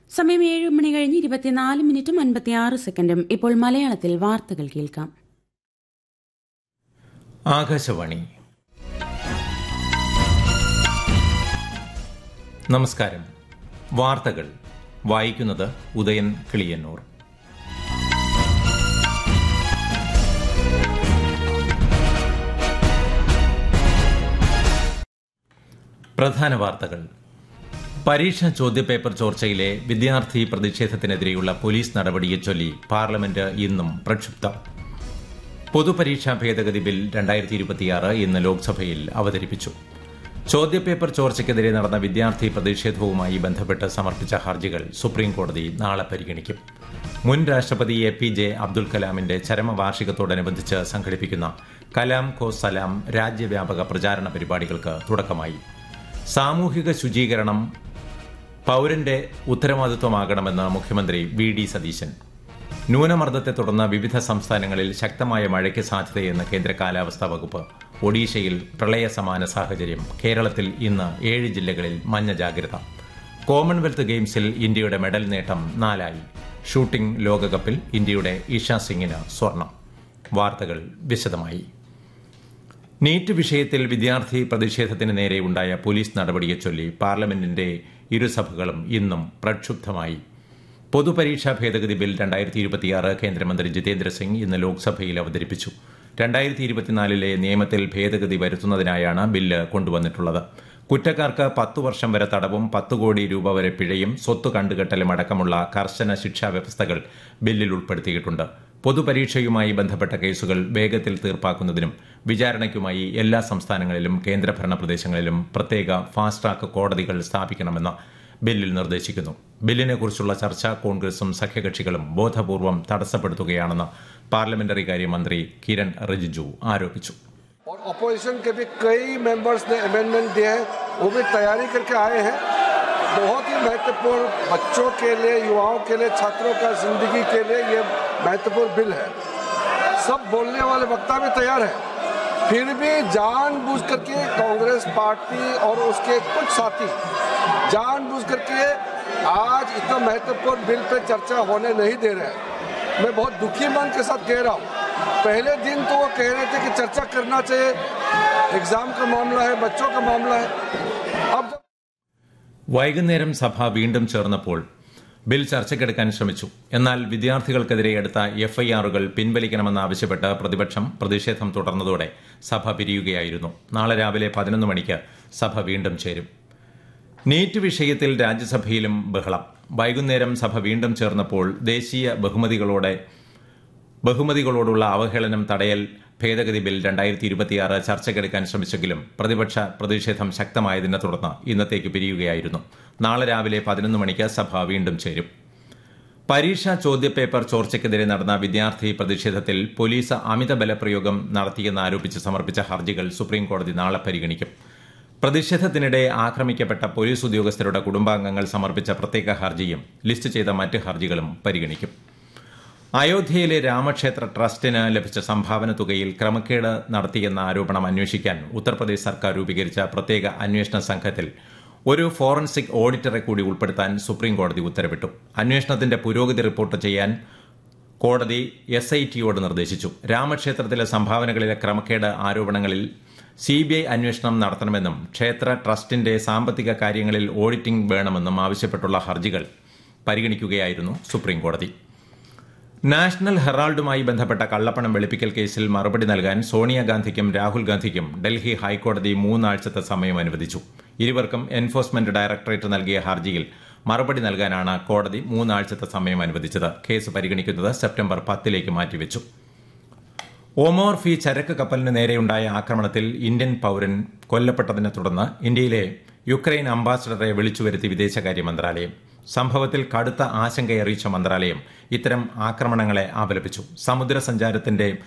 സമയം ഏഴ് മണി കഴിഞ്ഞ് ഇരുപത്തിനാല് മിനിറ്റും അൻപത്തിയാറ് സെക്കൻഡും ഇപ്പോൾ മലയാളത്തിൽ വാർത്തകൾ കേൾക്കാം ആകാശവാണി നമസ്കാരം വാർത്തകൾ വായിക്കുന്നത് ഉദയൻ കിളിയന്നൂർ പ്രധാന വാർത്തകൾ പരീക്ഷാ ചോദ്യപേപ്പർ ചോർച്ചയിലെ വിദ്യാർത്ഥി പ്രതിഷേധത്തിനെതിരെയുള്ള പോലീസ് നടപടിയെ ചൊല്ലി പാർലമെന്റ് ഇന്നും പ്രക്ഷുബ്ധം പൊതുപരീക്ഷാ ഭേദഗതി ബിൽ രണ്ടായിരത്തി ഇരുപത്തിയാറ് ഇന്ന് ലോക്സഭയിൽ അവതരിപ്പിച്ചു ചോദ്യപേപ്പർ ചോർച്ചയ്ക്കെതിരെ നടന്ന വിദ്യാർത്ഥി പ്രതിഷേധവുമായി ബന്ധപ്പെട്ട് സമർപ്പിച്ച ഹർജികൾ സുപ്രീംകോടതി നാളെ പരിഗണിക്കും മുൻ രാഷ്ട്രപതി എ പി ജെ അബ്ദുൽ കലാമിന്റെ ചരമവാർഷികത്തോടനുബന്ധിച്ച് സംഘടിപ്പിക്കുന്ന കലാം കോ സലാം രാജ്യവ്യാപക പ്രചാരണ പരിപാടികൾക്ക് തുടക്കമായി സാമൂഹിക ശുചീകരണം പൌരന്റെ ഉത്തരവാദിത്വമാകണമെന്ന് മുഖ്യമന്ത്രി വി ഡി സതീശൻ ന്യൂനമർദ്ദത്തെ തുടർന്ന് വിവിധ സംസ്ഥാനങ്ങളിൽ ശക്തമായ മഴയ്ക്ക് സാധ്യതയെന്ന് കേന്ദ്ര കാലാവസ്ഥാ വകുപ്പ് ഒഡീഷയിൽ പ്രളയ സമാന സാഹചര്യം കേരളത്തിൽ ഇന്ന് ഏഴ് ജില്ലകളിൽ മഞ്ഞ ജാഗ്രത കോമൺവെൽത്ത് ഗെയിംസിൽ ഇന്ത്യയുടെ മെഡൽ നേട്ടം നാലായി ഷൂട്ടിംഗ് ലോകകപ്പിൽ ഇന്ത്യയുടെ ഇഷ സിംഗിന് സ്വർണം വാർത്തകൾ വിശദമായി നീറ്റ് വിഷയത്തിൽ വിദ്യാർത്ഥി പ്രതിഷേധത്തിന് നേരെയുണ്ടായ പോലീസ് നടപടിയെ ചൊല്ലി പാർലമെന്റിന്റെ ഇരുസഭകളും ഇന്നും പ്രക്ഷുബ്ധമായി പൊതുപരീക്ഷാ ഭേദഗതി ബിൽ രണ്ടായിരത്തി ഇരുപത്തിയാറ് കേന്ദ്രമന്ത്രി ജിതേന്ദ്ര സിംഗ് ഇന്ന് ലോക്സഭയിൽ അവതരിപ്പിച്ചു രണ്ടായിരത്തി ഇരുപത്തിനാലിലെ നിയമത്തിൽ ഭേദഗതി വരുത്തുന്നതിനായാണ് ബില്ല് കൊണ്ടുവന്നിട്ടുള്ളത് കുറ്റക്കാർക്ക് പത്തു വർഷം വരെ തടവും പത്ത് കോടി രൂപ വരെ പിഴയും സ്വത്ത് കണ്ടുകെട്ടലും അടക്കമുള്ള കർശന ശിക്ഷാ വ്യവസ്ഥകൾ ബില്ലിൽ ഉൾപ്പെടുത്തിയിട്ടുണ്ട് പൊതുപരീക്ഷയുമായി ബന്ധപ്പെട്ട കേസുകൾ വേഗത്തിൽ തീർപ്പാക്കുന്നതിനും വിചാരണയ്ക്കുമായി എല്ലാ സംസ്ഥാനങ്ങളിലും കേന്ദ്രഭരണ പ്രദേശങ്ങളിലും പ്രത്യേക ഫാസ്റ്റ് ട്രാക്ക് കോടതികൾ സ്ഥാപിക്കണമെന്ന് ബില്ലിൽ നിർദ്ദേശിക്കുന്നു ബില്ലിനെക്കുറിച്ചുള്ള ചർച്ച കോൺഗ്രസും സഖ്യകക്ഷികളും ബോധപൂർവം തടസ്സപ്പെടുത്തുകയാണെന്ന് പാർലമെന്ററി കാര്യമന്ത്രി കിരൺ റിജിജു ആരോപിച്ചു और अपोजिशन के भी कई मेंबर्स ने अमेंडमेंट दिए हैं वो भी तैयारी करके आए हैं बहुत ही महत्वपूर्ण बच्चों के लिए युवाओं के लिए छात्रों का जिंदगी के लिए ये महत्वपूर्ण बिल है सब बोलने वाले वक्ता भी तैयार है फिर भी जानबूझ करके कांग्रेस पार्टी और उसके कुछ साथी जानबूझ करके आज इतना महत्वपूर्ण बिल पे चर्चा होने नहीं दे रहे हैं मैं बहुत दुखी मन के साथ कह रहा हूँ पहले दिन तो वो कह रहे थे कि चर्चा करना चाहिए एग्जाम का मामला है बच्चों का मामला है अब जब വൈകുന്നേരം സഭ വീണ്ടും ചേർന്നപ്പോൾ ബിൽ ചർച്ചയ്ക്കെടുക്കാൻ ശ്രമിച്ചു എന്നാൽ വിദ്യാർത്ഥികൾക്കെതിരെ എടുത്ത എഫ്ഐആറുകൾ പിൻവലിക്കണമെന്നാവശ്യപ്പെട്ട് പ്രതിപക്ഷം പ്രതിഷേധം തുടർന്നതോടെ സഭ പിരിയുകയായിരുന്നു നാളെ രാവിലെ പതിനൊന്ന് മണിക്ക് സഭ വീണ്ടും ചേരും നീറ്റ് വിഷയത്തിൽ രാജ്യസഭയിലും ബഹളം വൈകുന്നേരം സഭ വീണ്ടും ചേർന്നപ്പോൾ ദേശീയ ബഹുമതികളോടെ ബഹുമതികളോടുള്ള അവഹേളനം തടയൽ ഭേദഗതി ബിൽ രണ്ടായിരത്തി ഇരുപത്തിയാറ് ചർച്ചയ്ക്കെടുക്കാൻ ശ്രമിച്ചെങ്കിലും പ്രതിപക്ഷ പ്രതിഷേധം ശക്തമായതിനെ തുടർന്ന് ഇന്നത്തേക്ക് പിരിയുകയായിരുന്നു നാളെ രാവിലെ പതിനൊന്ന് മണിക്ക് സഭ വീണ്ടും ചേരും പരീക്ഷാ ചോദ്യപേപ്പർ ചോർച്ചയ്ക്കെതിരെ നടന്ന വിദ്യാർത്ഥി പ്രതിഷേധത്തിൽ പോലീസ് അമിത ബലപ്രയോഗം നടത്തിയെന്നാരോപിച്ച് സമർപ്പിച്ച ഹർജികൾ സുപ്രീംകോടതി നാളെ പരിഗണിക്കും പ്രതിഷേധത്തിനിടെ ആക്രമിക്കപ്പെട്ട പോലീസ് ഉദ്യോഗസ്ഥരുടെ കുടുംബാംഗങ്ങൾ സമർപ്പിച്ച പ്രത്യേക ഹർജിയും ലിസ്റ്റ് ചെയ്ത മറ്റ് ഹർജികളും പരിഗണിക്കും അയോധ്യയിലെ രാമക്ഷേത്ര ട്രസ്റ്റിന് ലഭിച്ച സംഭാവന തുകയിൽ ക്രമക്കേട് നടത്തിയെന്ന ആരോപണം അന്വേഷിക്കാൻ ഉത്തർപ്രദേശ് സർക്കാർ രൂപീകരിച്ച പ്രത്യേക അന്വേഷണ സംഘത്തിൽ ഒരു ഫോറൻസിക് ഓഡിറ്ററെ കൂടി ഉൾപ്പെടുത്താൻ സുപ്രീംകോടതി ഉത്തരവിട്ടു അന്വേഷണത്തിന്റെ പുരോഗതി റിപ്പോർട്ട് ചെയ്യാൻ കോടതി എസ് ഐ ടിയോട് നിർദ്ദേശിച്ചു രാമക്ഷേത്രത്തിലെ സംഭാവനകളിലെ ക്രമക്കേട് ആരോപണങ്ങളിൽ സിബിഐ അന്വേഷണം നടത്തണമെന്നും ക്ഷേത്ര ട്രസ്റ്റിന്റെ സാമ്പത്തിക കാര്യങ്ങളിൽ ഓഡിറ്റിംഗ് വേണമെന്നും ആവശ്യപ്പെട്ടുള്ള ഹർജികൾ പരിഗണിക്കുകയായിരുന്നു സുപ്രീംകോടതി നാഷണൽ ഹെറാൾഡുമായി ബന്ധപ്പെട്ട കള്ളപ്പണം വെളുപ്പിക്കൽ കേസിൽ മറുപടി നൽകാൻ സോണിയാഗാന്ധിക്കും രാഹുൽ ഗാന്ധിക്കും ഡൽഹി ഹൈക്കോടതി മൂന്നാഴ്ചത്തെ സമയം അനുവദിച്ചു ഇരുവർക്കും എൻഫോഴ്സ്മെന്റ് ഡയറക്ടറേറ്റ് നൽകിയ ഹർജിയിൽ മറുപടി നൽകാനാണ് കോടതി മൂന്നാഴ്ചത്തെ സമയം അനുവദിച്ചത് കേസ് പരിഗണിക്കുന്നത് സെപ്റ്റംബർ പത്തിലേക്ക് മാറ്റിവെച്ചു ഒമോർ ഫി ചരക്ക് കപ്പലിന് നേരെയുണ്ടായ ആക്രമണത്തിൽ ഇന്ത്യൻ പൌരൻ കൊല്ലപ്പെട്ടതിനെ തുടർന്ന് ഇന്ത്യയിലെ യുക്രൈൻ അംബാസഡറെ വിളിച്ചുവരുത്തി വിദേശകാര്യ മന്ത്രാലയം സംഭവത്തിൽ കടുത്ത ആശങ്കയറിയിച്ച മന്ത്രാലയം ഇത്തരം ആക്രമണങ്ങളെ അപലപിച്ചു സമുദ്ര സഞ്ചാരത്തിന്റെ